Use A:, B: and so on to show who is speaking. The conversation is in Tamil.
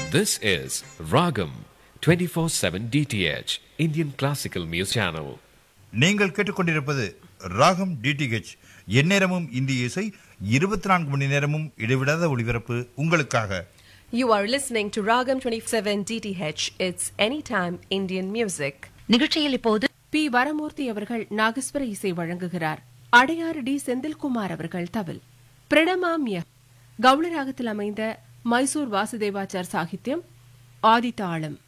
A: This is Ragam 24/7 DTH Indian Classical Music Channel.
B: நீங்கள் கேட்டுக்கொண்டிருப்பது ராகம் டிடிஹெச் எந்நேரமும் இந்திய இசை இருபத்தி நான்கு மணி நேரமும் இடைவிடாத ஒளிபரப்பு உங்களுக்காக
C: You are listening to Ragam 27 DTH. It's anytime Indian music.
D: நிகழ்ச்சியில் இப்போது
E: பி வரமூர்த்தி அவர்கள் நாகஸ்வர இசை வழங்குகிறார் அடையாறு டி செந்தில்குமார் அவர்கள் தவில் பிரணமாமிய கவுளராகத்தில் அமைந்த மைசூர் வாசுதேவாச்சார் சாகித்யம் ஆதித்தாளம்